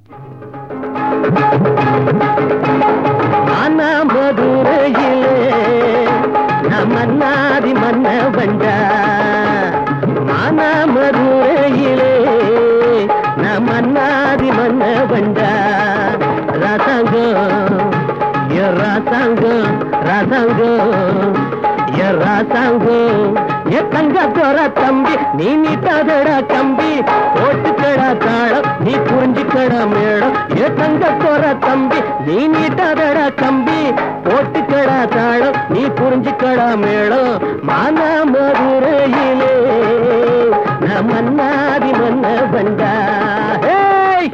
ஆனா மதுரையிலே நான் மன்னாதி மன்ன வந்தா ஆனா மதுரையிலே நான் மன்னாதி மன்ன வந்தா ராசாங்கம் எ ராசாங்கம் ராசாங்கம் எ ராசாங்கம் எ தங்க தோற தம்பி நீ நீட்டாதடா கம்பி போட்டுக்கடா தாளம் நீ புரிஞ்சுக்கடா மேடம் எ தங்க தோற தம்பி நீ நீட்டாதடா கம்பி போட்டுக்கடா தாளம் நீ புரிஞ்சுக்கடா மேடம் மான மதுரையிலே நான் மன்னாதி மன்ன வந்தா ஹேய்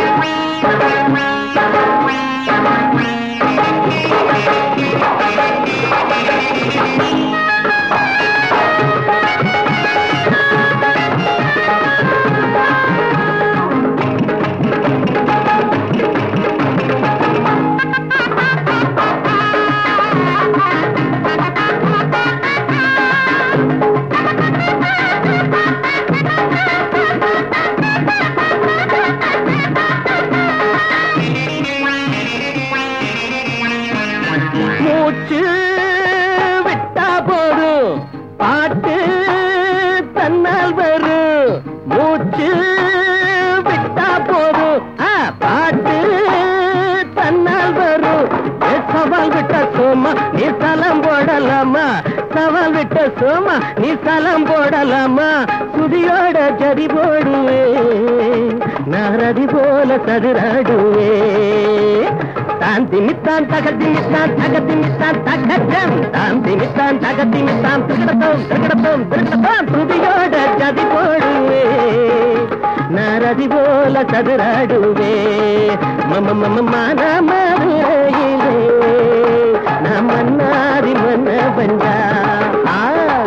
மூச்சு விட்டா போதும் பாட்டு தன்னால் வரும் மூச்சு விட்டா போதும் ஆ, பாட்டு தன்னால் வரும் ஏ, சவால் விட்ட சோமா நீ சலம் போடலாமா சவால் விட்ட சோமா நீ சலம் போடலாமா சுதியோட ஜதி போடுவே நாரதி போல சதுராடுவே தான் திமித்தான் தகத்திமித்தான் தகத்திமித்தான் தகத்தம் தான் திமித்தான் தகத்திமித்தான் திருக்கடத்தோம் திருக்கடத்தோம் திருக்கடத்தோம் துதியோட ஜதி போடுவே நாரதி போல சதுராடுவே மம மம மான மதுரையிலே நான் மன்னாரி மன்ன வந்தா ஆ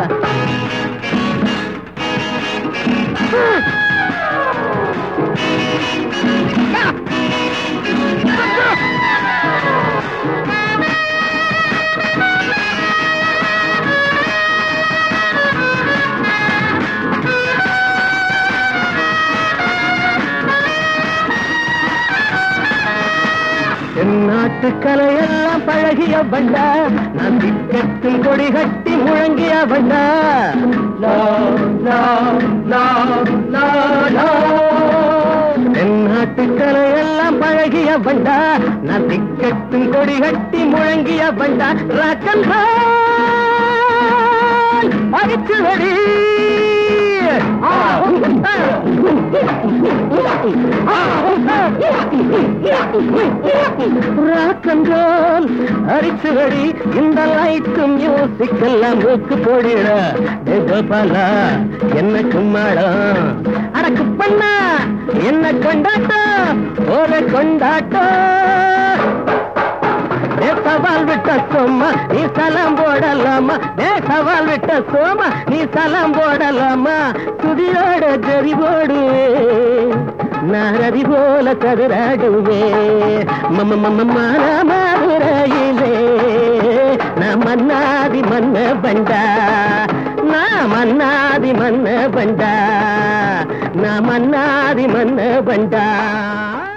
என் நாட்டு கலையெல்லாம் பழகிய வண்டா நான் திக்கத்தில் கொடி கட்டி முழங்கிய வண்டா லா, லா, லா, லா, லா. என் நாட்டு கலையெல்லாம் பழகிய வண்டா நான் திக்கத்தில் கொடி கட்டி முழங்கிய வண்டா ராக்கன் அடிச்சு வெடி ராக் அண்ட் ரோல் அரிச்சுவடி இந்த லைட்டு மியூசிக் எல்லாம் மூக்கு போடிட கோபாலா என்ன கும்மாடம் அடக்கு பண்ணா என்ன கொண்டாட்டம் ஒரு கொண்டாட்டம் ஏ சவால் விட்ட சோமா நீ சலம் போடலாமா ஏ சவால் விட்ட சோமா நீ சலம் போடலாமா துதியோட ஜரி போடுவே நாரதி போல சதுராடுவே மம மம மான மதுரையிலே நான் மன்னாதி மன்ன பண்டா நான் மன்னாதி மன்ன பண்டா நான் மன்னாதி மன்ன பண்டா